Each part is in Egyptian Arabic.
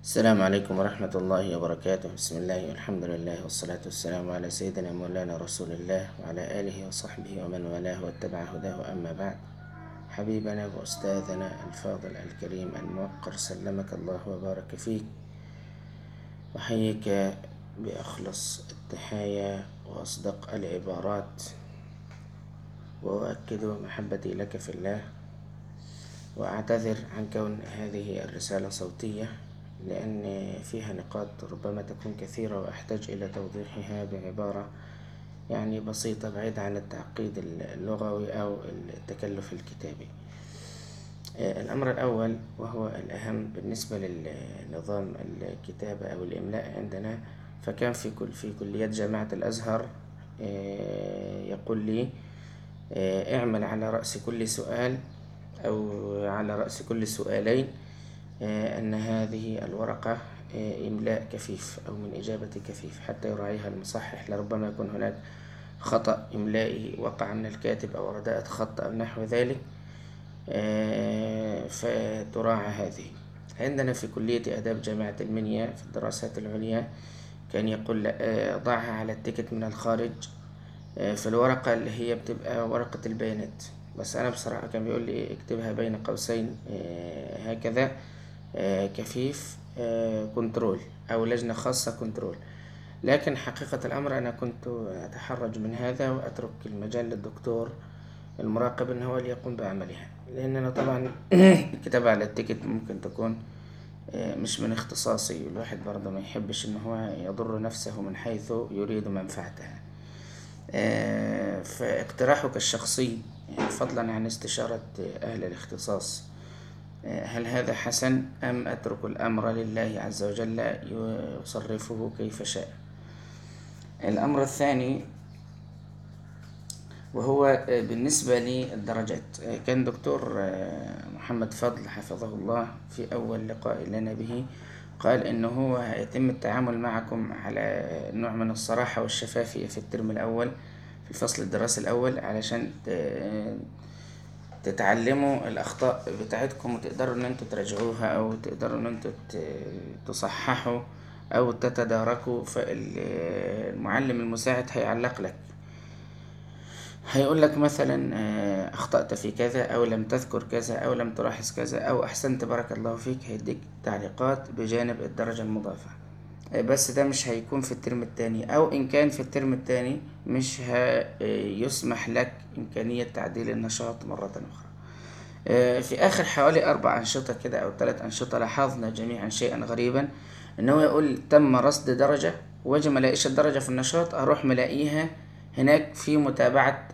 السلام عليكم ورحمة الله وبركاته بسم الله والحمد لله والصلاة والسلام على سيدنا مولانا رسول الله وعلى آله وصحبه ومن والاه واتبع هداه أما بعد حبيبنا وأستاذنا الفاضل الكريم الموقر سلمك الله وبارك فيك وحييك بأخلص التحايا وأصدق العبارات وأؤكد محبتي لك في الله وأعتذر عن كون هذه الرسالة صوتية لأن فيها نقاط ربما تكون كثيرة وأحتاج إلى توضيحها بعبارة يعني بسيطة بعيدة عن التعقيد اللغوي أو التكلف الكتابي الأمر الأول وهو الأهم بالنسبة لنظام الكتابة أو الإملاء عندنا فكان في كل في كليات جامعة الأزهر يقول لي اعمل على رأس كل سؤال أو على رأس كل سؤالين أن هذه الورقة إملاء كفيف أو من إجابة كفيف حتى يراعيها المصحح لربما يكون هناك خطأ إملائي وقع من الكاتب أو رداءة خط أو نحو ذلك فتراعى هذه عندنا في كلية آداب جامعة المنيا في الدراسات العليا كان يقول ضعها على التيكت من الخارج في الورقة اللي هي بتبقى ورقة البيانات بس أنا بصراحة كان بيقول لي اكتبها بين قوسين هكذا كفيف كنترول أو لجنة خاصة كنترول لكن حقيقة الأمر أنا كنت أتحرج من هذا وأترك المجال للدكتور المراقب أن هو اللي يقوم بعملها لأن أنا طبعا الكتابة على التيكت ممكن تكون مش من اختصاصي الواحد برضه ما يحبش ان هو يضر نفسه من حيث يريد منفعتها فاقتراحك الشخصي فضلا عن استشارة أهل الاختصاص هل هذا حسن أم أترك الأمر لله عز وجل يصرفه كيف شاء الأمر الثاني وهو بالنسبة للدرجات كان دكتور محمد فضل حفظه الله في أول لقاء لنا به قال إنه هو هيتم التعامل معكم على نوع من الصراحة والشفافية في الترم الأول في الفصل الدراسي الأول علشان تتعلموا الأخطاء بتاعتكم وتقدروا إن انتوا تراجعوها أو تقدروا إن انتوا تصححوا أو تتداركوا فالمعلم المساعد هيعلق لك هيقول لك مثلا أخطأت في كذا أو لم تذكر كذا أو لم تلاحظ كذا أو أحسنت بارك الله فيك هيديك تعليقات بجانب الدرجة المضافة بس ده مش هيكون في الترم التاني أو إن كان في الترم التاني مش هيسمح لك إمكانية تعديل النشاط مرة أخرى في آخر حوالي أربع أنشطة كده أو ثلاث أنشطة لاحظنا جميعا شيئا غريبا إن هو يقول تم رصد درجة واجي ما الاقيش الدرجة في النشاط أروح ملاقيها هناك في متابعة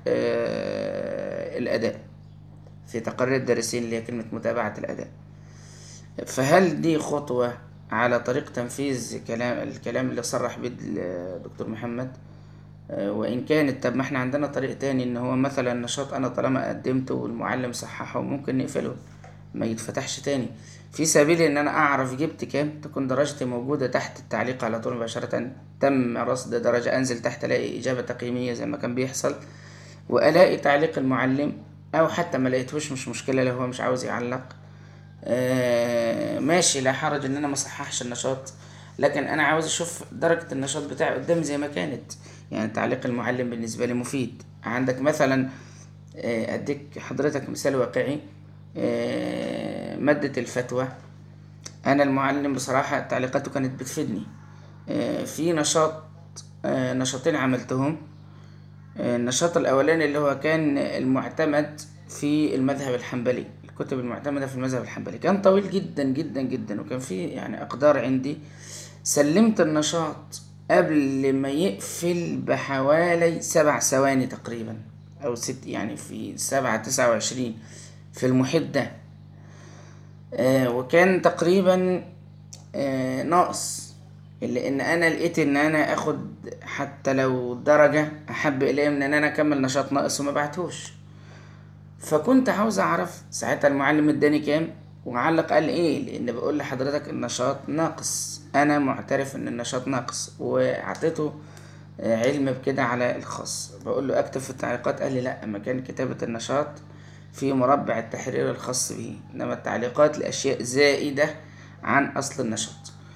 الأداء في تقرير الدارسين اللي هي كلمة متابعة الأداء فهل دي خطوة على طريق تنفيذ كلام الكلام اللي صرح به الدكتور محمد وإن كانت طب ما احنا عندنا طريق تاني إن هو مثلا نشاط أنا طالما قدمته والمعلم صححه ممكن نقفله ما يتفتحش تاني في سبيل إن أنا أعرف جبت كام تكون درجتي موجودة تحت التعليق على طول مباشرة تم رصد درجة أنزل تحت ألاقي إجابة تقييمية زي ما كان بيحصل وألاقي تعليق المعلم أو حتى ما لقيتهوش مش مشكلة لو هو مش عاوز يعلق آه ماشي لا حرج ان انا ما صححش النشاط لكن انا عاوز اشوف درجة النشاط بتاعي قدامي زي ما كانت يعني تعليق المعلم بالنسبة لي مفيد عندك مثلا آه اديك حضرتك مثال واقعي آه مادة الفتوى انا المعلم بصراحة تعليقاته كانت بتفيدني في نشاط نشاطين عملتهم النشاط الاولاني اللي هو كان المعتمد في المذهب الحنبلي الكتب المعتمدة في المذهب الحنبلي كان طويل جدا جدا جدا وكان فيه يعني أقدار عندي سلمت النشاط قبل ما يقفل بحوالي سبع ثواني تقريبا أو ست يعني في سبعة تسعة وعشرين في المحيط ده آه وكان تقريبا آه ناقص لأن أنا لقيت إن أنا آخد حتى لو درجة أحب إلي من إن أنا أكمل نشاط ناقص وما بعتهوش فكنت عاوز اعرف ساعتها المعلم اداني كام وعلق قال ايه لان بقول لحضرتك النشاط ناقص انا معترف ان النشاط ناقص واعطيته علم بكده على الخاص بقول له اكتب في التعليقات قال لي لا مكان كتابة النشاط في مربع التحرير الخاص به انما التعليقات لاشياء زائدة عن اصل النشاط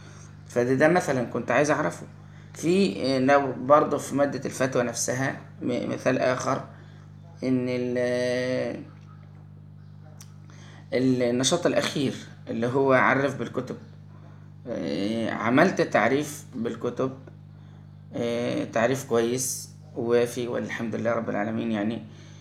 فده ده مثلا كنت عايز أعرفه في آه، لو برضه في مادة الفتوى نفسها م- مثال آخر إن ال- النشاط الأخير اللي هو عرف بالكتب آه، عملت تعريف بالكتب آه، تعريف كويس ووافي والحمد لله رب العالمين يعني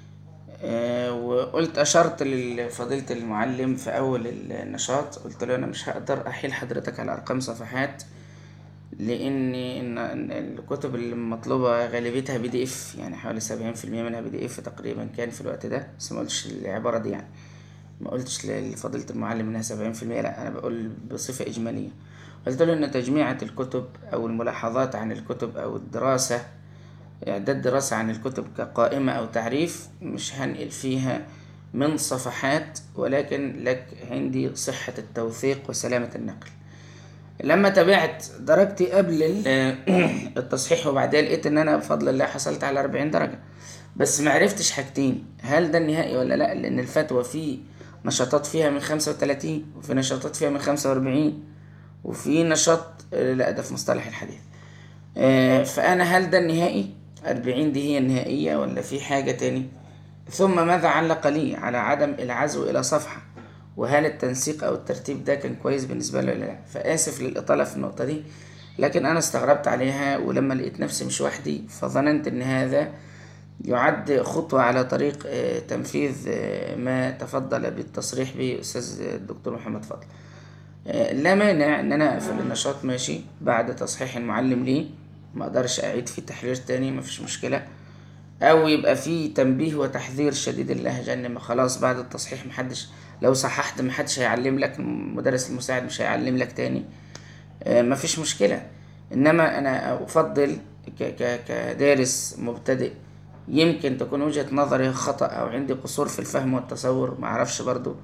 آه، وقلت أشرت لفضيلة المعلم في أول النشاط قلت له أنا مش هقدر أحيل حضرتك على أرقام صفحات لأن إن إن الكتب المطلوبة غالبيتها بي دي إف يعني حوالي سبعين في المية منها بي دي إف تقريبا كان في الوقت ده بس ما قلتش العبارة دي يعني ما قلتش لفضيلة المعلم إنها سبعين في المية لأ أنا بقول بصفة إجمالية قلت له إن تجميعة الكتب أو الملاحظات عن الكتب أو الدراسة إعداد دراسة عن الكتب كقائمة أو تعريف مش هنقل فيها من صفحات ولكن لك عندي صحة التوثيق وسلامة النقل لما تابعت درجتي قبل ال- التصحيح وبعدين لقيت ان انا بفضل الله حصلت على 40 درجة بس ما عرفتش حاجتين هل ده النهائي ولا لا لان الفتوى في نشاطات فيها من 35 وفي نشاطات فيها من 45 وفي نشاط آه، لا ده في مصطلح الحديث آه، فانا هل ده النهائي 40 دي هي النهائية ولا في حاجة تاني ثم ماذا علق لي على عدم العزو إلى صفحة وهل التنسيق أو الترتيب ده كان كويس بالنسبة له ولا لا فآسف للإطالة في النقطة دي لكن أنا استغربت عليها ولما لقيت نفسي مش وحدي فظننت إن هذا يعد خطوة على طريق آه، تنفيذ آه، ما تفضل بالتصريح به أستاذ الدكتور محمد فضل آه، لا مانع ان انا اقفل النشاط ماشي بعد تصحيح المعلم ليه ما اقدرش اعيد فيه تحرير تاني مفيش مشكلة او يبقى فيه تنبيه وتحذير شديد اللهجة ان ما خلاص بعد التصحيح محدش لو صححت محدش هيعلم لك المدرس المساعد مش هيعلم لك تاني آه، مفيش مشكلة انما انا افضل ك ك كدارس مبتدئ يمكن تكون وجهة نظري خطأ او عندي قصور في الفهم والتصور معرفش برضو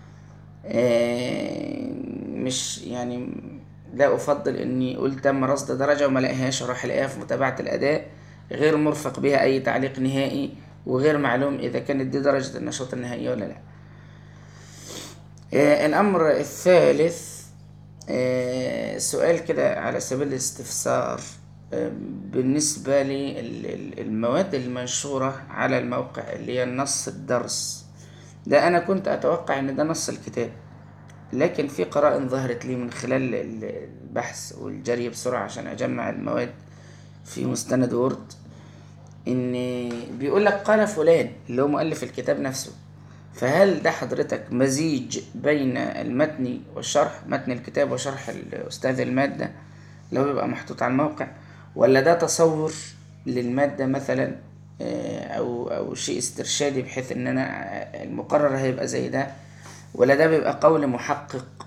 آه، مش يعني لا أفضل إني أقول تم رصد درجة وما لاقيهاش أروح ألاقيها في متابعة الأداء غير مرفق بها أي تعليق نهائي وغير معلوم إذا كانت دي درجة النشاط النهائية ولا لا آه، الأمر الثالث آه، سؤال كده على سبيل الاستفسار آه، بالنسبة للمواد المنشورة على الموقع اللي هي النص الدرس ده أنا كنت أتوقع إن ده نص الكتاب لكن في قرائن ظهرت لي من خلال ال- البحث والجري بسرعة عشان أجمع المواد في مستند وورد إن بيقول لك قال فلان اللي هو مؤلف الكتاب نفسه فهل ده حضرتك مزيج بين المتن والشرح متن الكتاب وشرح الأستاذ المادة اللي هو بيبقى محطوط على الموقع ولا ده تصور للمادة مثلا آه، أو أو شيء استرشادي بحيث إن أنا المقرر هيبقى زي ده ولا ده بيبقى قول محقق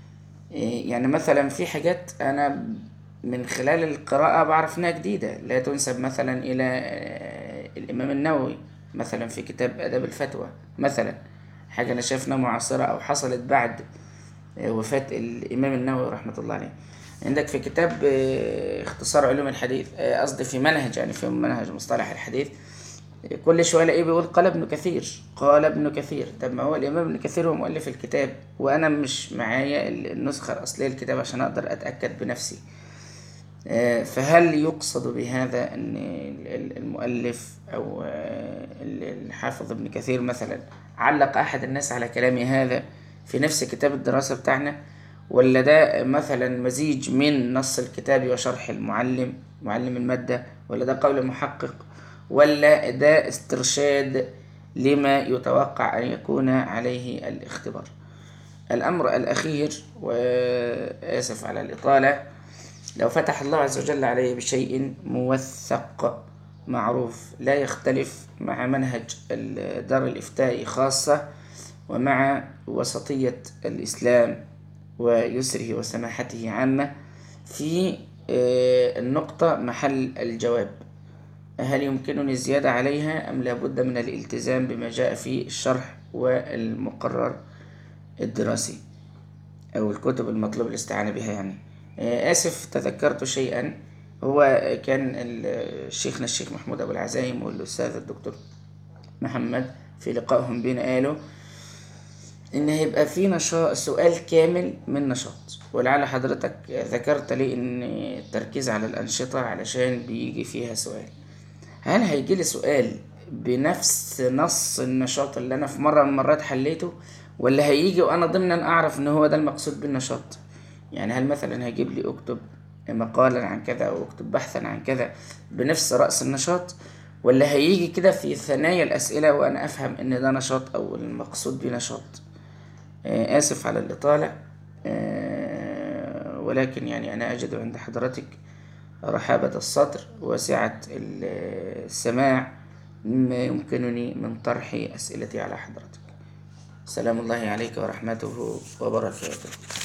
إيه، يعني مثلا في حاجات انا من خلال القراءة بعرف انها جديدة لا تنسب مثلا الى آه، الامام النووي مثلا في كتاب اداب الفتوى مثلا حاجة انا شايفها معاصرة او حصلت بعد آه، وفاة الامام النووي رحمة الله عليه عندك في كتاب آه، اختصار علوم الحديث آه، قصدي في منهج يعني في منهج مصطلح الحديث كل شويه الاقيه بيقول قال ابن كثير قال ابن كثير طب ما هو الامام ابن كثير هو مؤلف الكتاب وانا مش معايا النسخه الاصليه للكتاب عشان اقدر اتاكد بنفسي آه، فهل يقصد بهذا ان ال- ال- المؤلف او آه، ال- الحافظ ابن كثير مثلا علق احد الناس على كلامي هذا في نفس كتاب الدراسه بتاعنا ولا ده مثلا مزيج من نص الكتاب وشرح المعلم معلم الماده ولا ده قول محقق ولا ده استرشاد لما يتوقع أن يكون عليه الاختبار الأمر الأخير وآسف على الإطالة لو فتح الله عز وجل عليه بشيء موثق معروف لا يختلف مع منهج دار الإفتاء خاصة ومع وسطية الإسلام ويسره وسماحته عامة في آه، النقطة محل الجواب هل يمكنني الزيادة عليها أم لابد من الالتزام بما جاء في الشرح والمقرر الدراسي أو الكتب المطلوب الاستعانة بها يعني آه، آسف تذكرت شيئا هو كان ال- شيخنا الشيخ محمود أبو العزايم والأستاذ الدكتور محمد في لقائهم بين قالوا ان هيبقى في نشاط سؤال كامل من نشاط ولعل حضرتك ذكرت لي ان التركيز على الانشطه علشان بيجي فيها سؤال هل هيجي لي سؤال بنفس نص النشاط اللي انا في مره من المرات حليته ولا هيجي وانا ضمنا اعرف ان هو ده المقصود بالنشاط يعني هل مثلا هيجيب لي اكتب مقالا عن كذا او اكتب بحثا عن كذا بنفس رأس النشاط ولا هيجي كده في ثنايا الأسئلة وأنا أفهم إن ده نشاط أو المقصود بنشاط آه، آسف على الإطالة آه، ولكن يعني أنا أجد عند حضرتك رحابة الصدر وسعة ال- السماع مما يمكنني من طرح أسئلتي على حضرتك سلام الله عليك ورحمته وبركاته